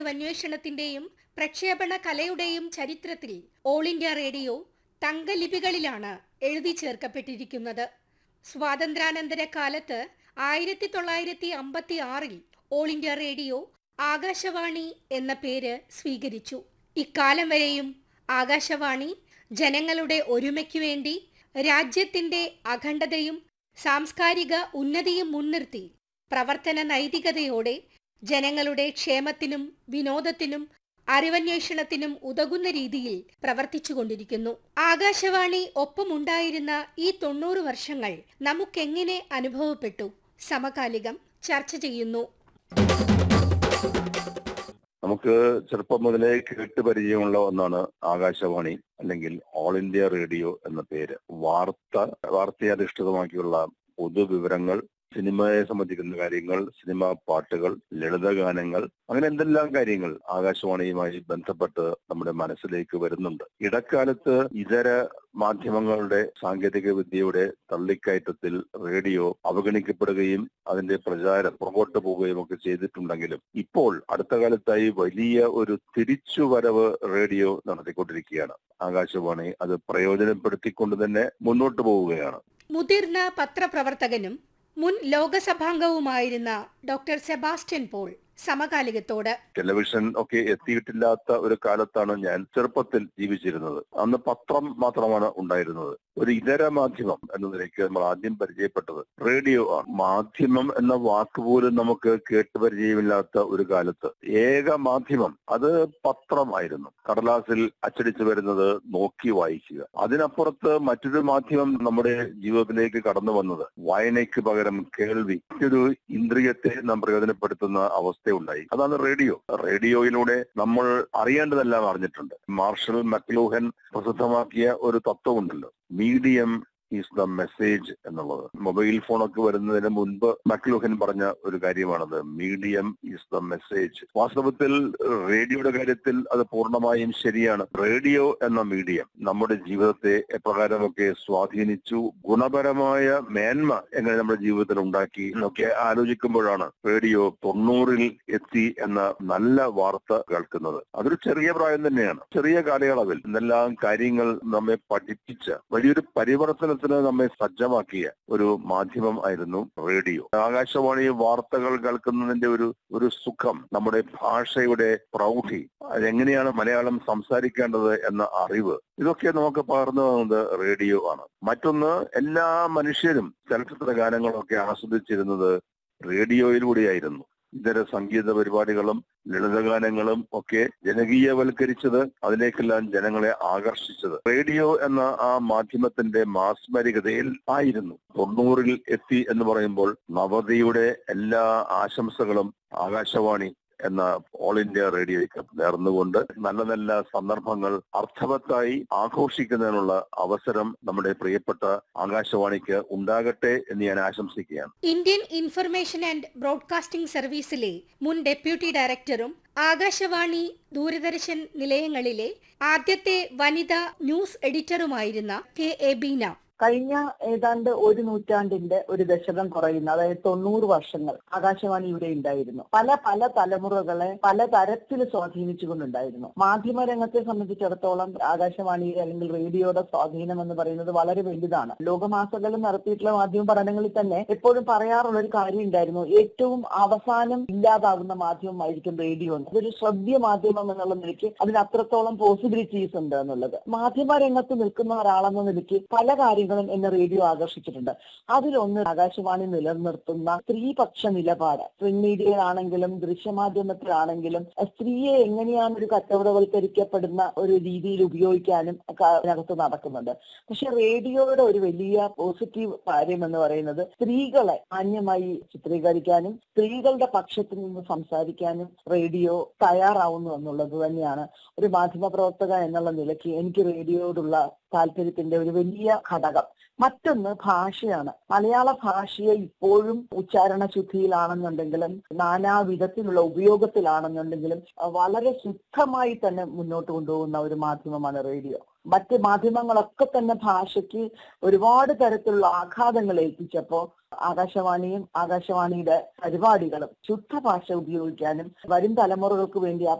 അന്വേഷണത്തിന്റെയും പ്രക്ഷേപണ കലയുടെയും ചരിത്രത്തിൽ all India radio തങ്കലിപികളിലാണ് എഴുതി ചേർക്കപ്പെട്ടിരിക്കുന്നത് സ്വാതന്ത്ര്യാനന്തര കാലത്ത് ആയിരത്തി തൊള്ളായിരത്തി അമ്പത്തി ആറിൽ ഓൾ ഇന്ത്യ റേഡിയോ ആകാശവാണി എന്ന പേര് സ്വീകരിച്ചു ഇക്കാലം വരെയും ആകാശവാണി ജനങ്ങളുടെ ഒരുമയ്ക്കു വേണ്ടി രാജ്യത്തിന്റെ അഖണ്ഡതയും സാംസ്കാരിക ഉന്നതിയും മുൻനിർത്തി പ്രവർത്തന നൈതികതയോടെ ജനങ്ങളുടെ ക്ഷേമത്തിനും വിനോദത്തിനും അറിവന്വേഷണത്തിനും ഉതകുന്ന രീതിയിൽ പ്രവർത്തിച്ചുകൊണ്ടിരിക്കുന്നു ആകാശവാണി ഒപ്പമുണ്ടായിരുന്ന ഈ തൊണ്ണൂറ് വർഷങ്ങൾ നമുക്കെങ്ങനെ അനുഭവപ്പെട്ടു സമകാലികം ചർച്ച ചെയ്യുന്നു നമുക്ക് ചെറുപ്പം മുതലേ കേട്ട് പരിചയമുള്ള ഒന്നാണ് ആകാശവാണി അല്ലെങ്കിൽ ഓൾ ഇന്ത്യ റേഡിയോ എന്ന പേര് വാർത്ത വാർത്തയെ അധിഷ്ഠിതമാക്കിയുള്ള പൊതുവിവരങ്ങൾ സിനിമയെ സംബന്ധിക്കുന്ന കാര്യങ്ങൾ സിനിമാ പാട്ടുകൾ ലളിതഗാനങ്ങൾ അങ്ങനെ എന്തെല്ലാം കാര്യങ്ങൾ ആകാശവാണിയുമായി ബന്ധപ്പെട്ട് നമ്മുടെ മനസ്സിലേക്ക് വരുന്നുണ്ട് ഇടക്കാലത്ത് ഇതര മാധ്യമങ്ങളുടെ സാങ്കേതിക വിദ്യയുടെ തള്ളിക്കയറ്റത്തിൽ റേഡിയോ അവഗണിക്കപ്പെടുകയും അതിന്റെ പ്രചാരം പുറകോട്ട് പോവുകയും ഒക്കെ ചെയ്തിട്ടുണ്ടെങ്കിലും ഇപ്പോൾ അടുത്ത കാലത്തായി വലിയ ഒരു തിരിച്ചുവരവ് റേഡിയോ നടത്തിക്കൊണ്ടിരിക്കുകയാണ് ആകാശവാണി അത് പ്രയോജനപ്പെടുത്തിക്കൊണ്ട് തന്നെ മുന്നോട്ട് പോവുകയാണ് മുതിർന്ന പത്രപ്രവർത്തകനും മുൻ ലോകസഭാംഗവുമായിരുന്ന ഡോക്ടർ സെബാസ്റ്റ്യൻ പോൾ സമകാലികത്തോട് ടെലിവിഷൻ ഒക്കെ എത്തിയിട്ടില്ലാത്ത ഒരു കാലത്താണ് ഞാൻ ചെറുപ്പത്തിൽ ജീവിച്ചിരുന്നത് അന്ന് പത്രം മാത്രമാണ് ഉണ്ടായിരുന്നത് ഒരു ഇതര മാധ്യമം എന്ന നിലയ്ക്ക് നമ്മൾ ആദ്യം പരിചയപ്പെട്ടത് റേഡിയോ ആണ് മാധ്യമം എന്ന വാക്ക് പോലും നമുക്ക് കേട്ട് പരിചയമില്ലാത്ത ഒരു കാലത്ത് ഏക മാധ്യമം അത് പത്രമായിരുന്നു കടലാസിൽ അച്ചടിച്ചു വരുന്നത് നോക്കി വായിക്കുക അതിനപ്പുറത്ത് മറ്റൊരു മാധ്യമം നമ്മുടെ ജീവിതത്തിലേക്ക് കടന്നു വന്നത് വായനയ്ക്ക് പകരം കേൾവി ഒരു ഇന്ദ്രിയത്തെ നാം പ്രയോജനപ്പെടുത്തുന്ന അവസ്ഥയുണ്ടായി അതാണ് റേഡിയോ റേഡിയോയിലൂടെ നമ്മൾ അറിയേണ്ടതെല്ലാം അറിഞ്ഞിട്ടുണ്ട് മാർഷൽ മക്ലൂഹൻ പ്രസിദ്ധമാക്കിയ ഒരു തത്വമുണ്ടല്ലോ മീഡിയം ഈസ് ദ മെസ്സേജ് എന്നുള്ളത് മൊബൈൽ ഫോണൊക്കെ വരുന്നതിന് മുൻപ് മക്ലൂഹൻ പറഞ്ഞ ഒരു കാര്യമാണത് മീഡിയം ഈസ് ദ മെസ്സേജ് വാസ്തവത്തിൽ റേഡിയോയുടെ കാര്യത്തിൽ അത് പൂർണ്ണമായും ശരിയാണ് റേഡിയോ എന്ന മീഡിയം നമ്മുടെ ജീവിതത്തെ എപ്രകാരമൊക്കെ സ്വാധീനിച്ചു ഗുണപരമായ മേന്മ എങ്ങനെ നമ്മുടെ ജീവിതത്തിൽ ഉണ്ടാക്കി എന്നൊക്കെ ആലോചിക്കുമ്പോഴാണ് റേഡിയോ തൊണ്ണൂറിൽ എത്തി എന്ന നല്ല വാർത്ത കേൾക്കുന്നത് അതൊരു ചെറിയ പ്രായം തന്നെയാണ് ചെറിയ കാലയളവിൽ എന്തെല്ലാം കാര്യങ്ങൾ നമ്മെ പഠിപ്പിച്ച വലിയൊരു പരിവർത്തനത്തിന് നമ്മെ സജ്ജമാക്കിയ ഒരു മാധ്യമം ആയിരുന്നു റേഡിയോ ആകാശവാണി വാർത്തകൾ കേൾക്കുന്നതിന്റെ ഒരു ഒരു സുഖം നമ്മുടെ ഭാഷയുടെ പ്രൗഢി അതെങ്ങനെയാണ് മലയാളം സംസാരിക്കേണ്ടത് എന്ന അറിവ് ഇതൊക്കെ നമുക്ക് പകർന്നു തന്നത് റേഡിയോ ആണ് മറ്റൊന്ന് എല്ലാ മനുഷ്യരും ചലച്ചിത്ര ഗാനങ്ങളൊക്കെ ആസ്വദിച്ചിരുന്നത് റേഡിയോയിലൂടെയായിരുന്നു ഇതര സംഗീത പരിപാടികളും ലളിതഗാനങ്ങളും ഒക്കെ ജനകീയവൽക്കരിച്ചത് അതിലേക്കെല്ലാം ജനങ്ങളെ ആകർഷിച്ചത് റേഡിയോ എന്ന ആ മാധ്യമത്തിന്റെ മാസ്മരികതയിൽ ആയിരുന്നു തൊണ്ണൂറിൽ എത്തി എന്ന് പറയുമ്പോൾ നവതിയുടെ എല്ലാ ആശംസകളും ആകാശവാണി എന്ന ഓൾ ഇന്ത്യ റേഡിയോയ്ക്ക് നേർന്നുകൊണ്ട് നല്ല നല്ല സന്ദർഭങ്ങൾ അർത്ഥവത്തായി ആഘോഷിക്കുന്നതിനുള്ള അവസരം നമ്മുടെ പ്രിയപ്പെട്ട ആകാശവാണിക്ക് ഉണ്ടാകട്ടെ എന്ന് ഞാൻ ആശംസിക്കുകയാണ് ഇന്ത്യൻ ഇൻഫർമേഷൻ ആൻഡ് ബ്രോഡ്കാസ്റ്റിംഗ് സർവീസിലെ മുൻ ഡെപ്യൂട്ടി ഡയറക്ടറും ആകാശവാണി ദൂരദർശൻ നിലയങ്ങളിലെ ആദ്യത്തെ വനിതാ ന്യൂസ് എഡിറ്ററുമായിരുന്ന കെ എ ബീന കഴിഞ്ഞ ഏതാണ്ട് ഒരു നൂറ്റാണ്ടിന്റെ ഒരു ദശകം കുറയുന്ന അതായത് തൊണ്ണൂറ് വർഷങ്ങൾ ആകാശവാണി ഇവിടെ ഉണ്ടായിരുന്നു പല പല തലമുറകളെ പല തരത്തിൽ സ്വാധീനിച്ചുകൊണ്ടുണ്ടായിരുന്നു മാധ്യമ രംഗത്തെ സംബന്ധിച്ചിടത്തോളം ആകാശവാണിയുടെ അല്ലെങ്കിൽ റേഡിയോയുടെ സ്വാധീനം എന്ന് പറയുന്നത് വളരെ വലുതാണ് ലോകമാസകളും നടത്തിയിട്ടുള്ള മാധ്യമ പഠനങ്ങളിൽ തന്നെ എപ്പോഴും പറയാറുള്ള ഒരു കാര്യം ഉണ്ടായിരുന്നു ഏറ്റവും അവസാനം ഇല്ലാതാകുന്ന മാധ്യമമായിരിക്കും റേഡിയോ എന്ന് അതൊരു ശ്രവ്യ മാധ്യമം എന്നുള്ള നിലയ്ക്ക് അതിന് അത്രത്തോളം പോസിബിലിറ്റീസ് ഉണ്ട് എന്നുള്ളത് മാധ്യമ രംഗത്ത് നിൽക്കുന്ന ഒരാളെന്ന നിലയ്ക്ക് പല കാര്യങ്ങളും എന്നെ റേഡിയോ ആകർഷിച്ചിട്ടുണ്ട് അതിലൊന്ന് ആകാശവാണി നിലനിർത്തുന്ന സ്ത്രീപക്ഷ നിലപാട് പ്രിന്റ് മീഡിയയിലാണെങ്കിലും ദൃശ്യമാധ്യമത്തിലാണെങ്കിലും സ്ത്രീയെ എങ്ങനെയാണ് ഒരു കച്ചവടവൽക്കരിക്കപ്പെടുന്ന ഒരു രീതിയിൽ ഉപയോഗിക്കാനും ഒക്കെ അതിനകത്ത് നടക്കുന്നുണ്ട് പക്ഷെ റേഡിയോയുടെ ഒരു വലിയ പോസിറ്റീവ് കാര്യം എന്ന് പറയുന്നത് സ്ത്രീകളെ മാന്യമായി ചിത്രീകരിക്കാനും സ്ത്രീകളുടെ പക്ഷത്തിൽ നിന്ന് സംസാരിക്കാനും റേഡിയോ തയ്യാറാവുന്നു എന്നുള്ളത് തന്നെയാണ് ഒരു മാധ്യമ പ്രവർത്തക എന്നുള്ള നിലയ്ക്ക് എനിക്ക് റേഡിയോയോടുള്ള താല്പര്യത്തിന്റെ ഒരു വലിയ ഘടകം മലയാളം മറ്റൊന്ന് ഭാഷയാണ് മലയാള ഭാഷയെ ഇപ്പോഴും ഉച്ചാരണ ശുദ്ധിയിലാണെന്നുണ്ടെങ്കിലും നാനാ വിധത്തിലുള്ള ഉപയോഗത്തിലാണെന്നുണ്ടെങ്കിലും അഹ് വളരെ ശുദ്ധമായി തന്നെ മുന്നോട്ട് കൊണ്ടുപോകുന്ന ഒരു മാധ്യമമാണ് റേഡിയോ മറ്റ് മാധ്യമങ്ങളൊക്കെ തന്നെ ഭാഷയ്ക്ക് ഒരുപാട് തരത്തിലുള്ള ആഘാതങ്ങൾ ഏൽപ്പിച്ചപ്പോ ആകാശവാണിയും ആകാശവാണിയുടെ പരിപാടികളും ശുദ്ധ ഭാഷ ഉപയോഗിക്കാനും വരും തലമുറകൾക്ക് വേണ്ടി ആ